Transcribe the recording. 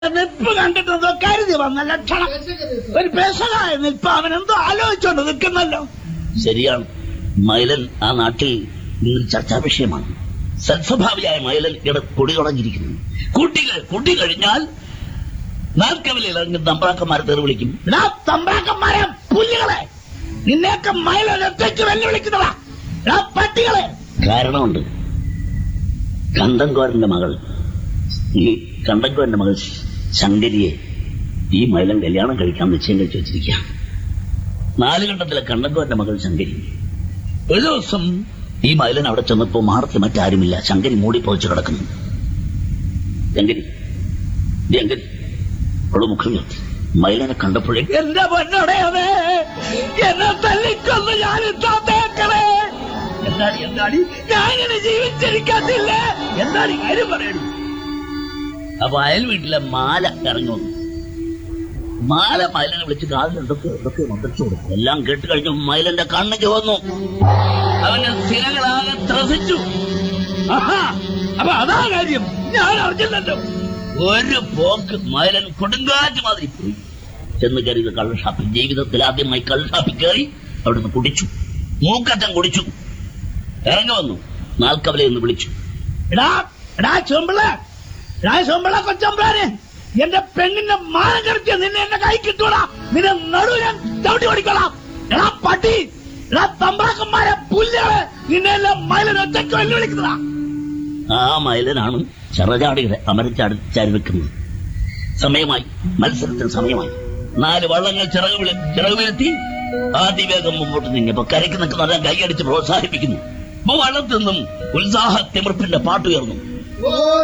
നിൽപ്പ് കണ്ടിട്ടെന്തോ കരുതി വന്ന ലക്ഷണം ഒരു പെശകായ നിൽപ്പ് അവൻ എന്തോ ആലോചിച്ചോണ്ട് നിൽക്കുന്നല്ലോ ശരിയാണ് മൈലൻ ആ നാട്ടിൽ ഇന്ന് ചർച്ചാ വിഷയമാണ് സൽസ്വഭാവിയായ മൈലൻ ഇവിടെ കൊടി തുടങ്ങിയിരിക്കുന്നു കുട്ടികൾ കുട്ടി കഴിഞ്ഞാൽ നാൽക്കവലിൽ ഇറങ്ങി തമ്പ്രാക്കന്മാരെ തെറി വിളിക്കും ഇതാ തമ്പ്രാക്കന്മാരെ പുല്ലുകളെ നിന്നെയൊക്കെ മയിലൊറ്റയ്ക്ക് വെല്ലുവിളിക്കുന്നതാ ഇതാ പട്ടികളെ കാരണമുണ്ട് കണ്ടങ്കോരന്റെ മകൾ ഈ കണ്ടങ്കോരന്റെ മകൾ ശങ്കരിയെ ഈ മൈലൻ കല്യാണം കഴിക്കാൻ നിശ്ചയം കഴിച്ചു വെച്ചിരിക്കുക നാലുകണ്ടത്തിലെ കണ്ടങ്കോരന്റെ മകൾ ശങ്കരി ഒരു ദിവസം ഈ മൈലൻ അവിടെ ചെന്നപ്പോ മാറത്ത് മറ്റാരുമില്ല ശങ്കരി മൂടി പൊതിച്ചു കിടക്കുന്നു ശങ്കരി ശങ്കരി അവള് മുഖം ഉയർത്തി മൈലനെ കണ്ടപ്പോഴേ എന്റെ പൊന്നോടെയവേ എന്നെ തല്ലിക്കൊന്ന് ഞാൻ തേക്കണേ എന്താടി എന്താടി ഞാനിങ്ങനെ ജീവിച്ചിരിക്കത്തില്ല എന്താടി കാര്യം പറയണു അപ്പൊ അയൽ വീട്ടിലെ മാല ഇറങ്ങി വന്നു മാല മൈലനെ വിളിച്ച് കാതിൽ എന്തൊക്കെ എന്തൊക്കെ മന്ത്രിച്ചു കൊടുത്തു എല്ലാം കേട്ട് കഴിഞ്ഞു മൈലന്റെ കണ്ണ് ചുവന്നു അവന്റെ സ്ഥിരകളാകെ ത്രസിച്ചു ആഹാ, അപ്പൊ അതാ കാര്യം ഞാൻ അറിഞ്ഞില്ലല്ലോ ഒരു പോക്ക് മൈലൻ കൊടുങ്കാറ്റ് മാതിരി പോയി ചെന്ന് കയറിയത് കള്ള് ഷാപ്പിൽ ജീവിതത്തിൽ ആദ്യമായി കള്ള് ഷാപ്പിൽ കയറി അവിടുന്ന് കുടിച്ചു മൂക്കറ്റം കുടിച്ചു ഇറങ്ങി വന്നു നാൽക്കവലെ എന്ന് വിളിച്ചു എടാ എടാ ചുമ്പിള എടാ ചുമ്പിള കൊച്ചമ്പ്രാനെ എന്റെ പെണ്ണിന്റെ മാനം കറിച്ച് നിന്നെ എന്റെ കൈ കിട്ടൂടാ നിന്നെ നടു ഞാൻ ചവിട്ടി ഓടിക്കോളാം എടാ പട്ടി എടാ തമ്പ്രാക്കന്മാരെ പുല്ലുകളെ നിന്നെ എല്ലാം മയിലിന് ഒറ്റയ്ക്ക് വെല്ലുവിളിക്കുന്നതാ ആ മൈലനാണ് ചെറചാടിയുടെ അമരച്ചാടി ചാരി വെക്കുന്നത് സമയമായി മത്സരത്തിന് സമയമായി നാല് വള്ളങ്ങൾ ചിറക് വിളി ചിറക് വീഴ്ത്തി അതിവേഗം മുമ്പോട്ട് നീങ്ങിയപ്പോ കരയ്ക്ക് നിൽക്കുന്നവരെ കൈയടിച്ച് പ്രോത്സാഹിപ്പിക്കുന്നു അപ്പൊ വള്ളത്തിൽ നിന്നും ഉത്സാഹ തിമിർപ്പിന്റെ പാട്ടുയർന്നു